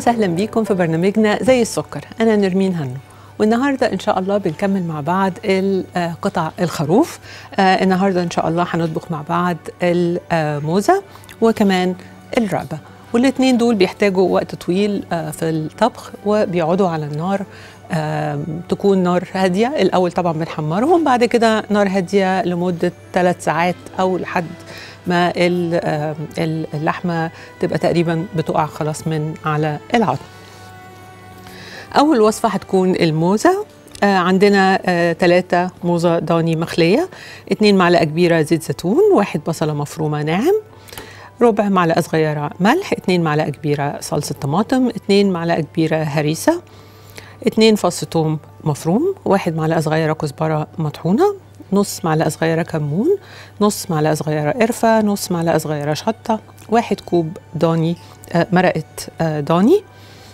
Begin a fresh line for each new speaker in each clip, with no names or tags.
وسهلا بيكم في برنامجنا زي السكر انا نرمين هنو والنهارده ان شاء الله بنكمل مع بعض ال- آه، قطع الخروف آه، النهارده ان شاء الله هنطبخ مع بعض الموزه وكمان الرقبه والاثنين دول بيحتاجوا وقت طويل آه، في الطبخ وبيقعدوا على النار آم، تكون نار هاديه الاول طبعا بنحمرهم بعد كده نار هاديه لمده ثلاث ساعات او لحد ما ال- آم، ال- اللحمه تبقى تقريبا بتقع خلاص من على العظم أول وصفة هتكون الموزة آه عندنا آه ثلاثة موزة ضاني مخلية اتنين معلقة كبيرة زيت زيتون واحد بصلة مفرومة ناعم ربع معلقة صغيرة ملح اتنين معلقة كبيرة صلصة طماطم اتنين معلقة كبيرة هريسة اتنين فص ثوم مفروم واحد معلقة صغيرة كزبرة مطحونة نص معلقة صغيرة كمون نص معلقة صغيرة قرفة نص معلقة صغيرة شطة واحد كوب ضاني آه مرقة آه ضاني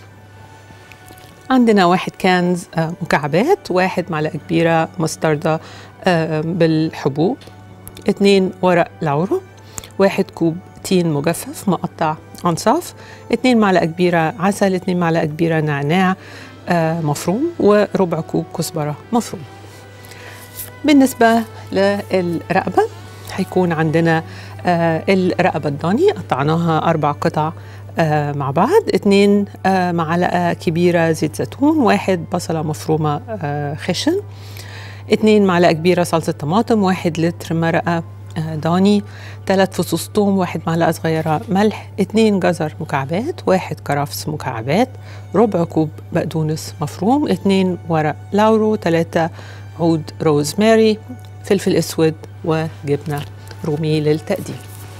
عندنا واحد كانز آه، مكعبات واحد معلقة كبيرة مستردة آه، بالحبوب اتنين ورق لورو واحد كوب تين مجفف مقطع أنصاف اتنين معلقة كبيرة عسل اتنين معلقة كبيرة نعناع آه، مفروم وربع كوب كزبرة مفروم بالنسبة للرقبة هيكون عندنا آه، الرقبة الضاني قطعناها أربع قطع آه، مع بعض اتنين آه، معلقة كبيرة زيت زيتون واحد بصلة مفرومة آه، خشن اتنين معلقة كبيرة صلصة طماطم واحد لتر مرقة آه، ضاني ثلاث فصوص ثوم واحد معلقة صغيرة ملح اتنين جزر مكعبات واحد كرفس مكعبات ربع كوب بقدونس مفروم اتنين ورق لورو ثلاثة عود روزماري فلفل اسود وجبنة رومي للتقديم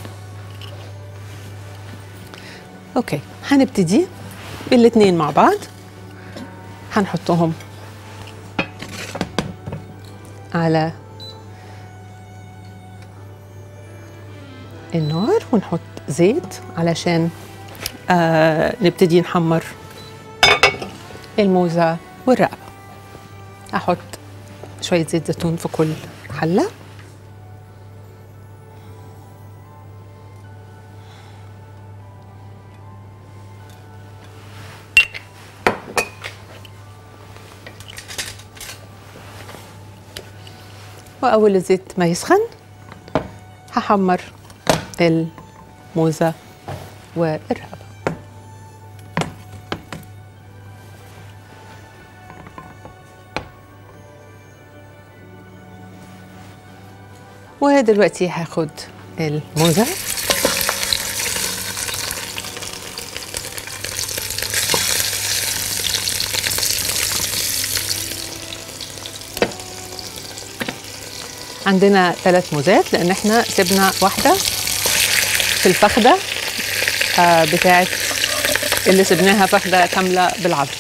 اوكي هنبتدي بالاتنين مع بعض هنحطهم على النار ونحط زيت علشان آه نبتدي نحمر الموزة والرقبة أحط شوية زيت زيتون في كل حلة وأول الزيت ما يسخن هحمر الموزة والرقبة ودلوقتي هاخد الموزة عندنا ثلاث موزات لان احنا سيبنا واحده في الفخده آه بتاعت اللي سبناها فخده كامله بالعظم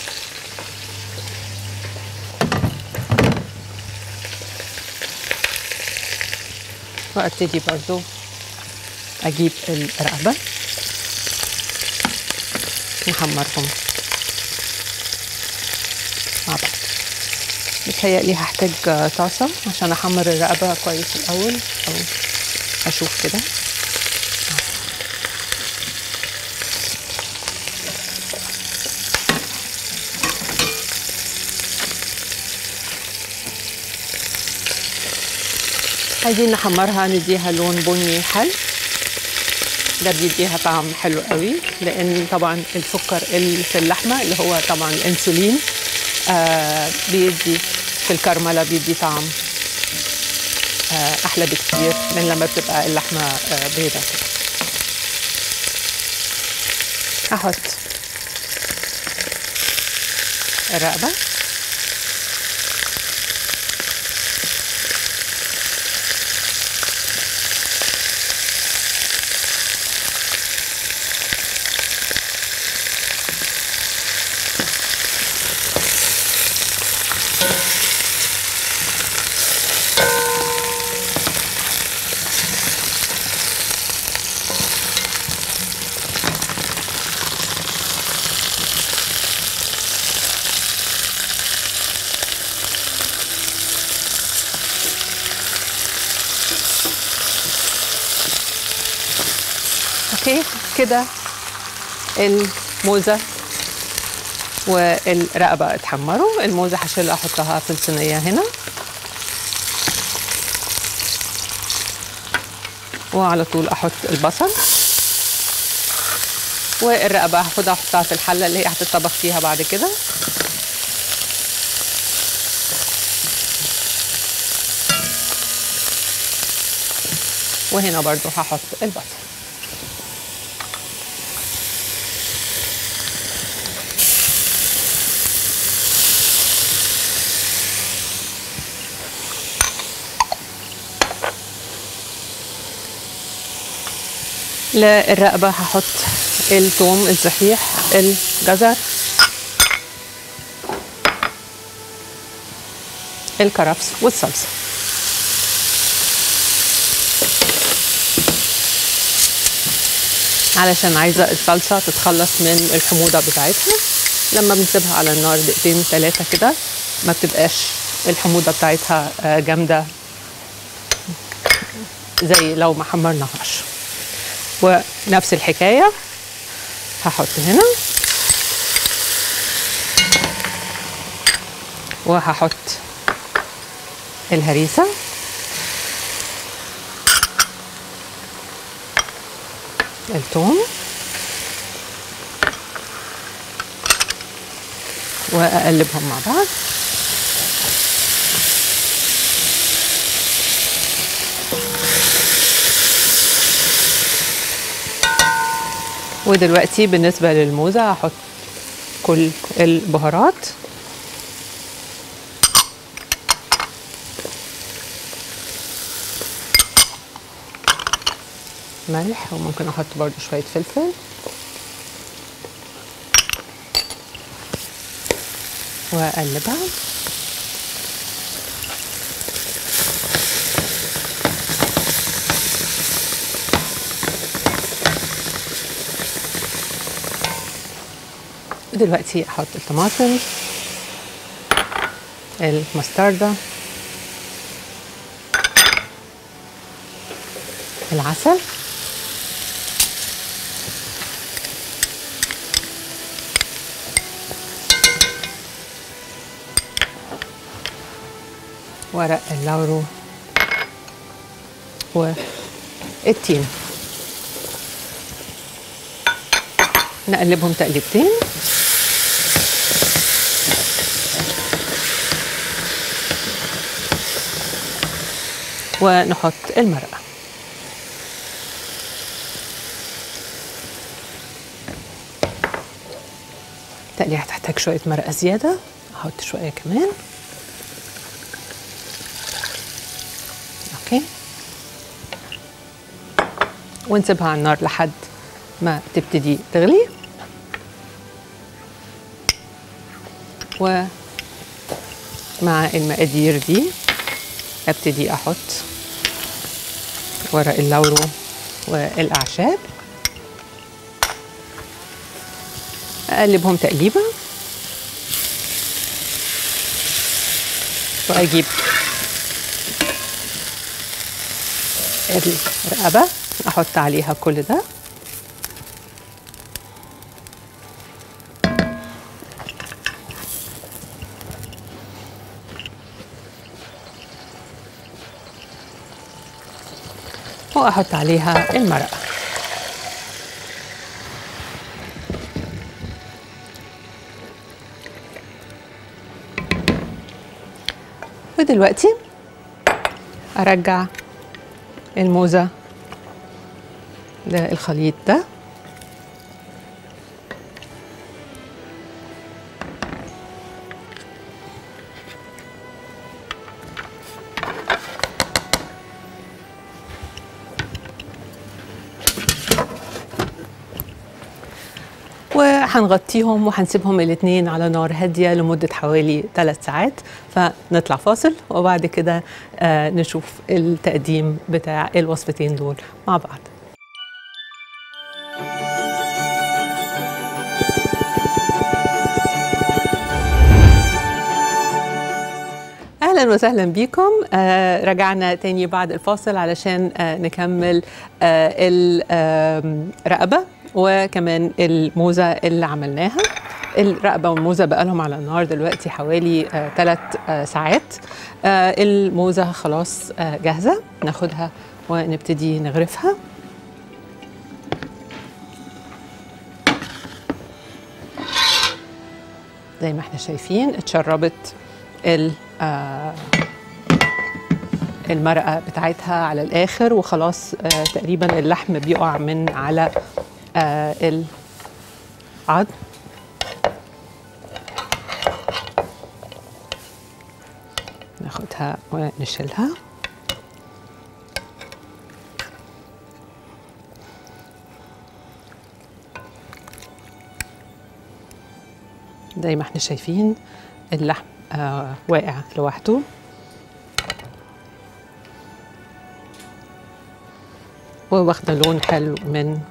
وابتدي برضو اجيب الرقبه نحمرهم مع بعض متهيألي هحتاج آه، طاسة عشان أحمر الرقبة كويس الأول أو أشوف كده عايزين نحمرها نديها لون بني حلو ده بيديها طعم حلو قوي لان طبعا السكر اللي في اللحمه اللي هو طبعا الانسولين آه بيدي في الكرمله بيدي طعم آه احلى بكتير من لما بتبقى اللحمه آه بيضه كده احط الرقبه اوكي كده الموزه والرقبه اتحمروا الموزه هشيلها احطها في الصينيه هنا وعلى طول احط البصل والرقبه هاخدها احطها في الحله اللي هي هتطبخ فيها بعد كده وهنا برضو هحط البصل للرقبة هحط الثوم الصحيح الجزر الكرفس والصلصة علشان عايزة الصلصة تتخلص من الحموضة بتاعتها لما بنسيبها على النار دقيقتين ثلاثة كده ما بتبقاش الحموضة بتاعتها جامدة زي لو ما حمرناهاش ونفس الحكاية هحط هنا وهحط الهريسة الثوم واقلبهم مع بعض ودلوقتي بالنسبة للموزة هحط كل البهارات ملح وممكن احط برضو شوية فلفل واقلبها دلوقتي احط الطماطم المستردة العسل ورق اللورو والتين نقلبهم تقليبتين ونحط المرقة تقلي هتحتاج شوية مرقة زيادة أحط شوية كمان أوكي ونسيبها على النار لحد ما تبتدي تغلي ومع المقادير دي ابتدي احط ورق اللورو والاعشاب اقلبهم تقليبه واجيب الرقبه احط عليها كل ده واحط عليها المرقه ودلوقتي ارجع الموزه للخليط ده وهنغطيهم وهنسيبهم الاثنين على نار هاديه لمده حوالي ثلاث ساعات فنطلع فاصل وبعد كده آه نشوف التقديم بتاع الوصفتين دول مع بعض اهلا وسهلا بيكم آه رجعنا تاني بعد الفاصل علشان آه نكمل آه الرقبه وكمان الموزه اللي عملناها الرقبه والموزه بقى لهم على النار دلوقتي حوالي ثلاث ساعات آه، الموزه خلاص آه، جاهزه ناخدها ونبتدي نغرفها زي ما احنا شايفين اتشربت ال آه، المرقه بتاعتها على الاخر وخلاص آه، تقريبا اللحم بيقع من على آه، العظم ناخدها ونشيلها زي ما احنا شايفين اللحم آه واقع لوحده وواخده لون حلو من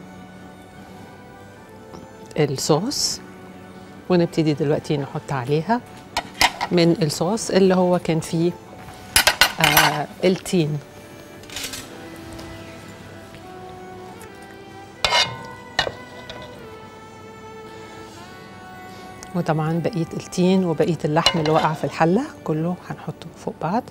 الصوص ونبتدي دلوقتي نحط عليها من الصوص اللي هو كان فيه آه التين وطبعا بقيه التين وبقيه اللحم اللي وقع في الحله كله هنحطه فوق بعض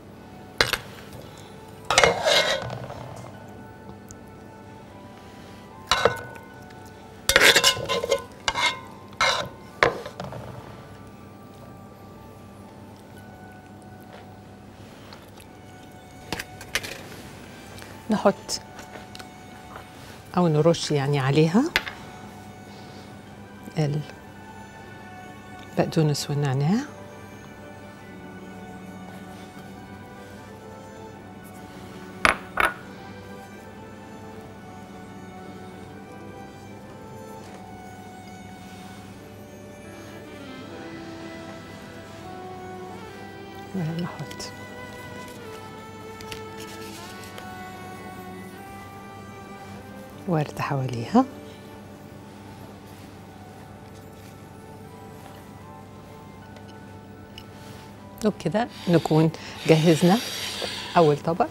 نحط او نرش يعني عليها البقدونس والنعناع ونحط ورد حواليها وبكده نكون جهزنا أول طبق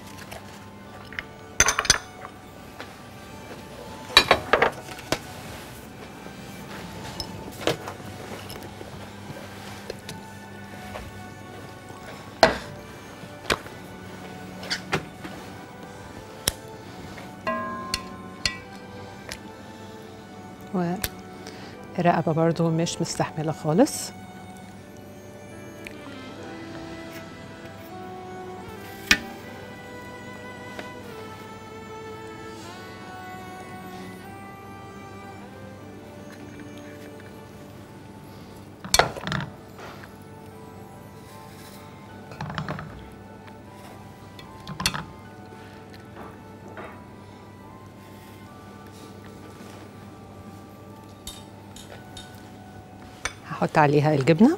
والرقبة برضو مش مستحملة خالص هحط عليها الجبنة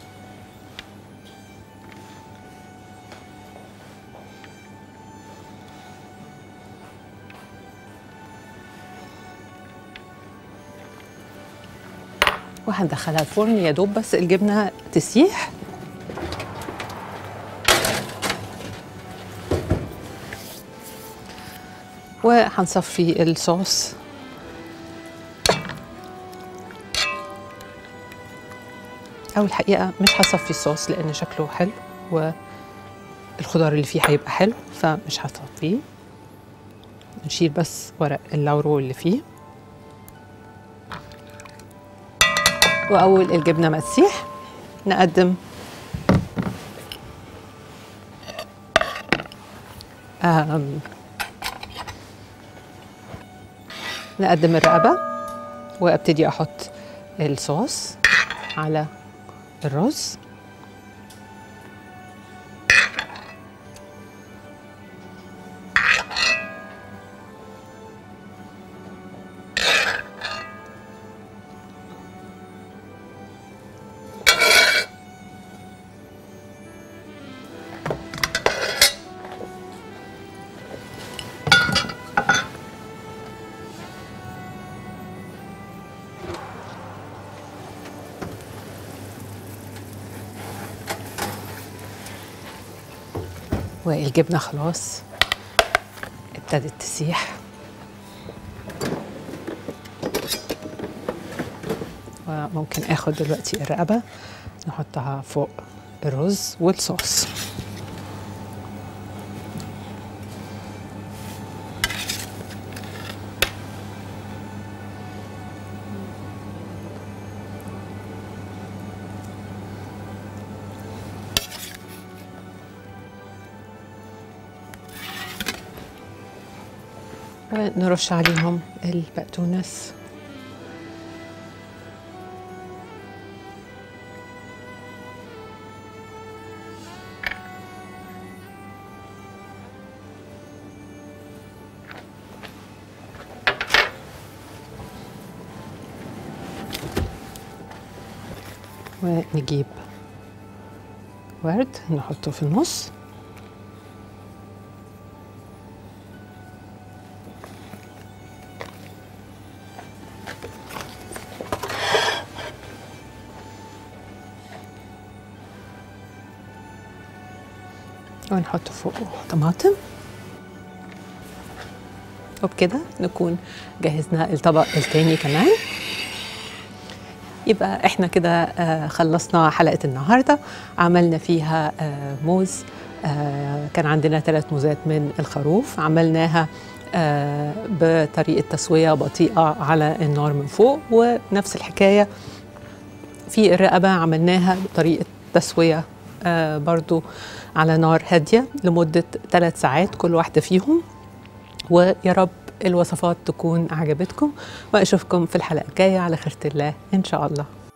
وهندخلها الفرن يا دوب بس الجبنة تسيح وهنصفي الصوص او الحقيقه مش هصفي الصوص لان شكله حلو والخضار اللي فيه هيبقى حلو فمش هصفيه نشيل بس ورق اللورو اللي فيه واول الجبنه ما تسيح نقدم آم نقدم الرقبه وابتدي احط الصوص على الرز والجبنة خلاص ابتدت تسيح و فممكن اخد دلوقتي الرقبه نحطها فوق الرز والصوص ونرش عليهم البقدونس ونجيب ورد نحطه في النص ونحط فوقه طماطم وبكده نكون جهزنا الطبق التاني كمان يبقى احنا كده آه، خلصنا حلقة النهاردة عملنا فيها آه، موز آه، كان عندنا ثلاث موزات من الخروف عملناها آه، بطريقة تسوية بطيئة على النار من فوق ونفس الحكاية في الرقبة عملناها بطريقة تسوية آه، برضو على نار هادية لمدة ثلاث ساعات كل واحدة فيهم ويا رب الوصفات تكون عجبتكم واشوفكم في الحلقة الجاية على خيرة الله ان شاء الله